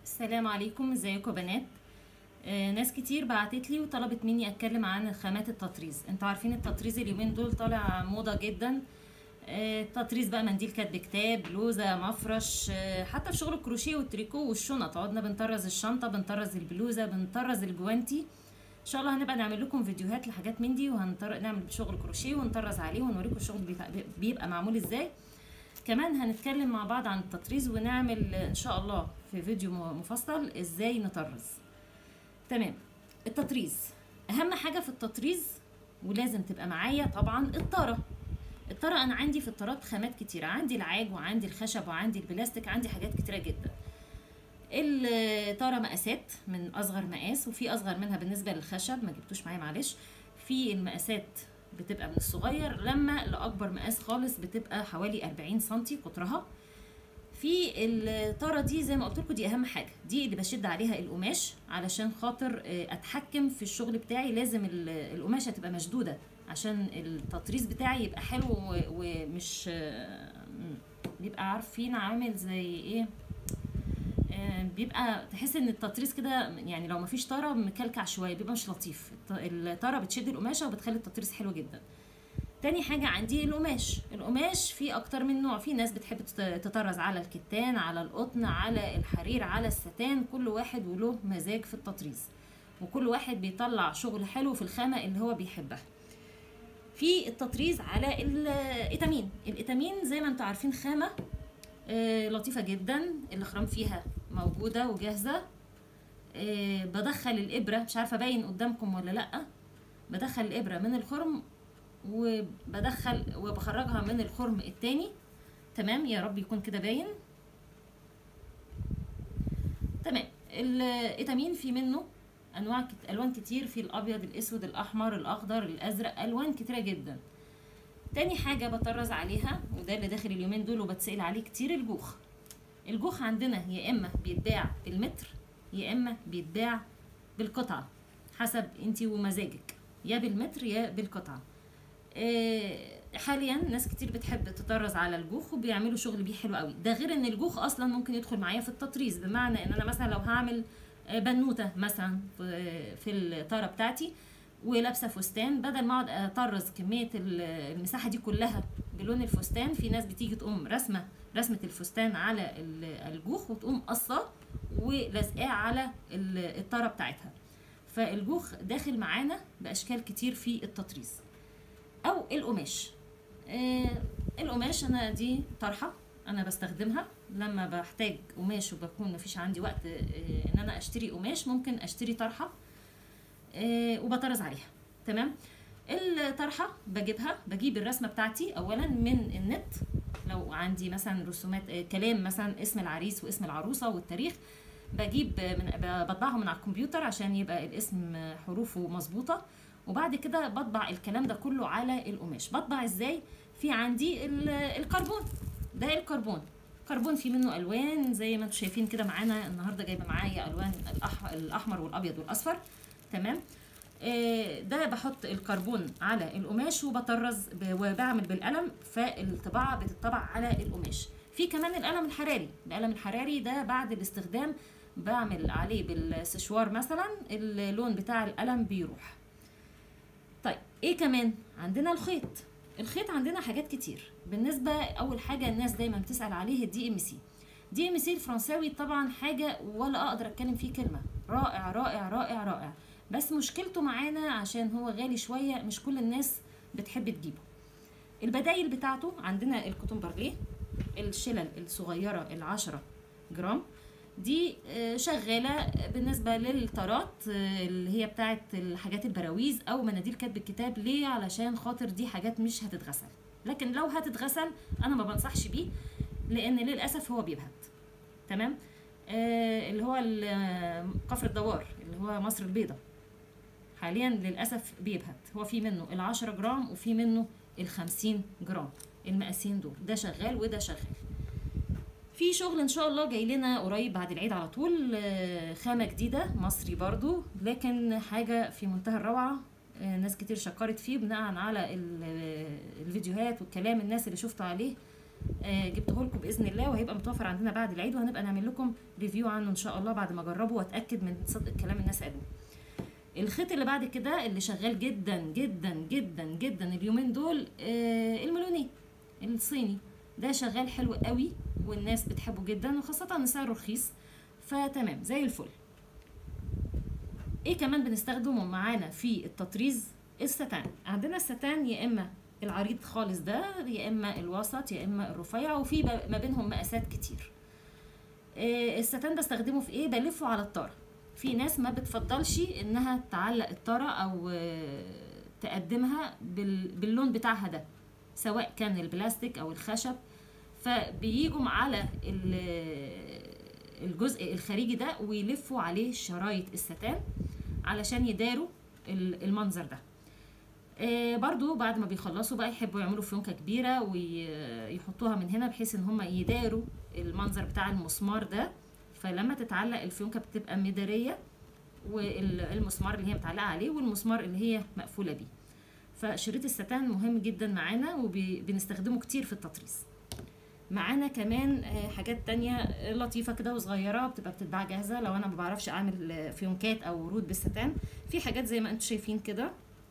السلام عليكم ازيكم يا بنات آه، ناس كتير بعتت لي وطلبت مني اتكلم عن خامات التطريز انتوا عارفين التطريز اليومين دول طالع موضة جدا آه، التطريز بقى منديل كاتب كتاب بلوزة مفرش آه، حتى في شغل الكروشيه والتريكو والشنط عدنا بنطرز الشنطة بنطرز البلوزة بنطرز الجوانتي ان شاء الله هنبقى نعمل لكم فيديوهات لحاجات من دي وهنعمل شغل كروشيه ونطرز عليه ونوريكم الشغل بيبقى, بيبقى معمول ازاي كمان هنتكلم مع بعض عن التطريز ونعمل ان شاء الله في فيديو مفصل ازاي نطرز تمام التطريز اهم حاجه في التطريز ولازم تبقى معايا طبعا الطاره الطاره انا عندي في الطارات خامات كتيره عندي العاج وعندي الخشب وعندي البلاستيك عندي حاجات كتيره جدا الطاره مقاسات من اصغر مقاس وفي اصغر منها بالنسبه للخشب ما جبتوش معايا معلش في المقاسات بتبقى من الصغير لما لاكبر مقاس خالص بتبقى حوالي 40 سنتي قطرها في الطاره دي زي ما قلت لكم دي اهم حاجه دي اللي بشد عليها القماش علشان خاطر اتحكم في الشغل بتاعي لازم القماشه تبقى مشدوده عشان التطريز بتاعي يبقى حلو ومش بيبقى عارفين عامل زي ايه بيبقى تحس ان التطريز كده يعني لو مفيش طاره مكلكع شويه بيبقى مش لطيف الطاره بتشد القماشه وبتخلي التطريز حلو جدا تاني حاجة عندي القماش القماش فيه أكتر من نوع في ناس بتحب تطرز على الكتان على القطن على الحرير على الستان كل واحد وله مزاج في التطريز وكل واحد بيطلع شغل حلو في الخامة اللي هو بيحبها في التطريز على الإتامين الإتامين زي ما انتم عارفين خامة آه لطيفة جدا الأخرام فيها موجودة وجاهزة آه بدخل الإبرة مش عارفة باين قدامكم ولا لأ بدخل الإبرة من الخرم وبدخل وبخرجها من الخرم التاني تمام يا رب يكون كده باين تمام الإتامين في منه انواع كت... الوان كتير في الابيض الاسود الاحمر الاخضر الازرق الوان كتيره جدا تاني حاجة بطرز عليها وده اللي داخل اليومين دول وبتسأل عليه كتير الجوخ الجوخ عندنا يا إما بيتباع بالمتر يا إما بيتباع بالقطعة حسب انتي ومزاجك يا بالمتر يا بالقطعة إيه حاليا ناس كتير بتحب تطرز على الجوخ وبيعملوا شغل بيه حلو قوي ده غير ان الجوخ اصلا ممكن يدخل معايا في التطريز بمعنى ان انا مثلا لو هعمل بنوته مثلا في الطاره بتاعتي ولابسه فستان بدل ما اقعد اطرز كميه المساحه دي كلها بلون الفستان في ناس بتيجي تقوم رسمه رسمه الفستان على الجوخ وتقوم قصاه ولازقاه على الطاره بتاعتها فالجوخ داخل معانا باشكال كتير في التطريز او القماش آه القماش انا دي طرحه انا بستخدمها لما بحتاج قماش وبكون مفيش عندي وقت آه ان انا اشتري قماش ممكن اشتري طرحه آه وبطرز عليها تمام الطرحه بجيبها بجيب الرسمه بتاعتي اولا من النت لو عندي مثلا رسومات آه كلام مثلا اسم العريس واسم العروسه والتاريخ بجيب من بطبعهم من على الكمبيوتر عشان يبقى الاسم حروفه مظبوطه وبعد كده بطبع الكلام ده كله على القماش بطبع ازاي في عندي الكربون ده الكربون كربون في منه الوان زي ما انتم شايفين كده معانا النهارده جايبه معايا الوان الاحمر والابيض والاصفر تمام آه ده بحط الكربون على القماش وبطرز وبعمل بالقلم فالطباعه بتطبع على القماش في كمان القلم الحراري القلم الحراري ده بعد الاستخدام بعمل عليه بالسشوار مثلا اللون بتاع القلم بيروح طيب ايه كمان عندنا الخيط الخيط عندنا حاجات كتير بالنسبه اول حاجه الناس دايما بتسال عليه الدي ام سي دي ام سي الفرنساوي طبعا حاجه ولا اقدر اتكلم فيه كلمه رائع رائع رائع رائع بس مشكلته معانا عشان هو غالي شويه مش كل الناس بتحب تجيبه البدايل بتاعته عندنا الكوتون بارليه الشلل الصغيره العشرة جرام دي شغاله بالنسبه للطارات اللي هي بتاعه الحاجات البراويز او مناديل كاتب الكتاب ليه علشان خاطر دي حاجات مش هتتغسل لكن لو هتتغسل انا ما بنصحش بيه لان للاسف هو بيبهت تمام آه اللي هو كفر الدوار اللي هو مصر البيضة حاليا للاسف بيبهت هو في منه العشرة جرام وفي منه الخمسين جرام المقاسين دول ده شغال وده شغال في شغل ان شاء الله جاي لنا قريب بعد العيد على طول خامه جديده مصري برضو لكن حاجه في منتهى الروعه ناس كتير شكرت فيه بناء على الفيديوهات والكلام الناس اللي شفته عليه آه جبته لكم باذن الله وهيبقى متوفر عندنا بعد العيد وهنبقى نعمل لكم ريفيو عنه ان شاء الله بعد ما اجربه واتاكد من صدق كلام الناس قالوه الخيط اللي بعد كده اللي شغال جدا جدا جدا جدا اليومين دول آه الملوني الصيني ده شغال حلو قوي والناس بتحبه جدا وخاصة ان سعره رخيص فتمام زي الفل ايه كمان بنستخدمه معانا في التطريز الستان عندنا الستان يا اما العريض خالص ده يا اما الوسط يا اما الرفيع وفي ما بينهم مقاسات كتير آه الستان بستخدمه في ايه بلفه على الطاره في ناس ما بتفضلش انها تعلق الطاره او آه تقدمها باللون بتاعها ده سواء كان البلاستيك او الخشب فبيجوا على الجزء الخارجي ده ويلفوا عليه شرايط الستان علشان يداروا المنظر ده آه برضو بعد ما بيخلصوا بقى يحبوا يعملوا فيونكه كبيره ويحطوها من هنا بحيث ان هم يداروا المنظر بتاع المسمار ده فلما تتعلق الفيونكه بتبقى مداريه والمسمار اللي هي متعلقه عليه والمسمار اللي هي مقفوله بيه فشريط الستان مهم جدا معانا وبنستخدمه كتير في التطريز معانا كمان حاجات تانية لطيفة كده وصغيرة بتبقى بتتباع جاهزة لو انا ما بعرفش اعمل فيونكات او ورود بالستان في حاجات زي ما انتم شايفين كده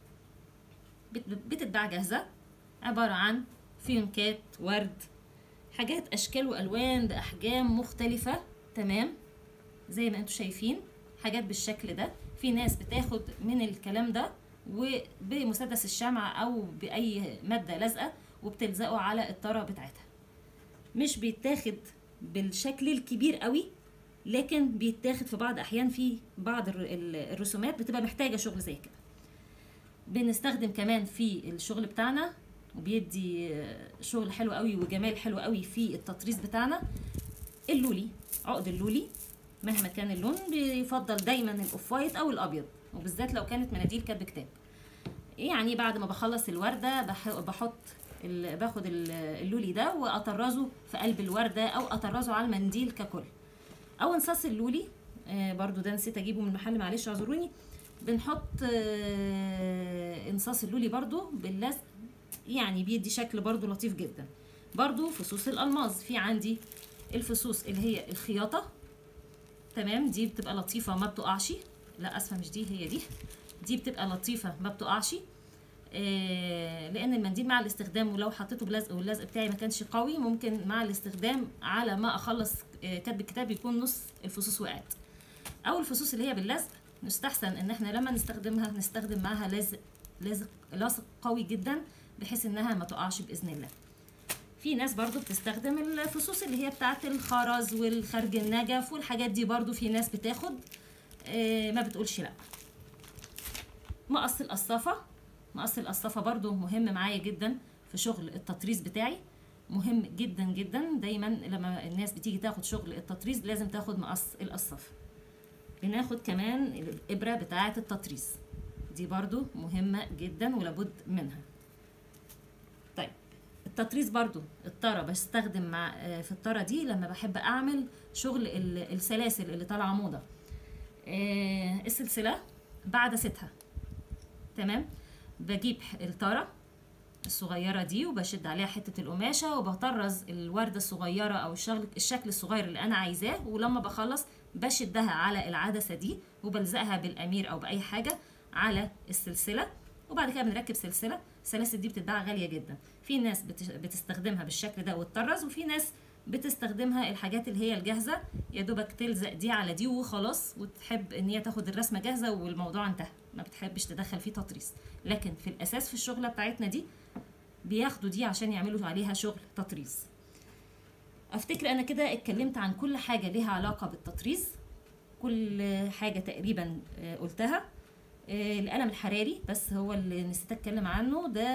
بتتباع جاهزة عبارة عن فيونكات ورد حاجات اشكال والوان باحجام مختلفة تمام زي ما انتم شايفين حاجات بالشكل ده في ناس بتاخد من الكلام ده وبمسدس الشمع او باي ماده لازقه وبتلزقه على الطاره بتاعتها مش بيتاخد بالشكل الكبير قوي لكن بيتاخد في بعض احيان في بعض الرسومات بتبقى محتاجه شغل زي كده بنستخدم كمان في الشغل بتاعنا وبيدي شغل حلو قوي وجمال حلو قوي في التطريز بتاعنا اللولي عقد اللولي مهما كان اللون بيفضل دايما الاوف وايت او الابيض وبالذات لو كانت مناديل كاتب كتاب يعني بعد ما بخلص الورده بحط باخد اللولي ده واطرزه في قلب الورده او اطرزه على المنديل ككل او انصاص اللولي آه برضو ده نسيت اجيبه من المحل معلش اعذروني بنحط آه انصاص اللولي برضو باللزق يعني بيدي شكل برضو لطيف جدا برضو فصوص الالماظ في عندي الفصوص اللي هي الخياطه تمام دي بتبقى لطيفه ما بتقعش لا اسفه مش دي هي دي دي بتبقى لطيفه ما بتقعش آه لان المنديل مع الاستخدام ولو حطيته بلزق واللزق بتاعي ما كانش قوي ممكن مع الاستخدام على ما اخلص آه كتب الكتاب يكون نص الفصوص وقعت او الفصوص اللي هي باللزق يستحسن ان احنا لما نستخدمها نستخدم معاها لازق لازق لاصق قوي جدا بحيث انها ما تقعش باذن الله في ناس برضو بتستخدم الفصوص اللي هي بتاعت الخرز والخرج النجف والحاجات دي برضو في ناس بتاخد آه ما بتقولش لا مقص القصافه مقص القصافه برضو مهم معايا جدا في شغل التطريز بتاعي مهم جدا جدا دايما لما الناس بتيجي تاخد شغل التطريز لازم تاخد مقص القصافه بناخد كمان الابره بتاعه التطريز دي برضو مهمه جدا ولابد منها طيب التطريز برضو الطاره بستخدم مع في الطاره دي لما بحب اعمل شغل السلاسل اللي طالعه موضه السلسله بعدستها تمام بجيب الطاره الصغيره دي وبشد عليها حته القماشه وبطرز الورده الصغيره او الشغل الشكل الصغير اللي انا عايزاه ولما بخلص بشدها على العدسه دي وبلزقها بالامير او باي حاجه على السلسله وبعد كده بنركب سلسله السلاسل دي بتتباع غاليه جدا في ناس بتستخدمها بالشكل ده وتطرز وفي ناس بتستخدمها الحاجات اللي هي الجاهزه يا دوبك تلزق دي على دي وخلاص وتحب ان هي تاخد الرسمه جاهزه والموضوع انتهى ما بتحبش تدخل فيه تطريز لكن في الاساس في الشغله بتاعتنا دي بياخدوا دي عشان يعملوا عليها شغل تطريز افتكر انا كده اتكلمت عن كل حاجه ليها علاقه بالتطريز كل حاجه تقريبا قلتها القلم الحراري بس هو اللي نسيت اتكلم عنه ده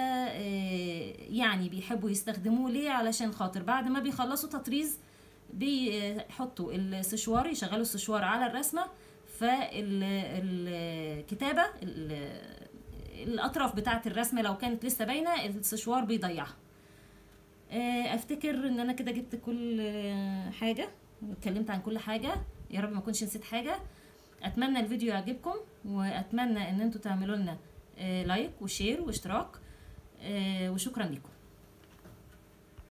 يعني بيحبوا يستخدموه ليه علشان خاطر بعد ما بيخلصوا تطريز بيحطوا السشوار يشغلوا السشوار على الرسمه فالكتابه الاطراف بتاعه الرسمه لو كانت لسه باينه السشوار بيضيعها افتكر ان انا كده جبت كل حاجه واتكلمت عن كل حاجه يا رب ما اكونش نسيت حاجه اتمنى الفيديو يعجبكم واتمنى ان انتوا تعملوا لنا لايك وشير واشتراك وشكرا لكم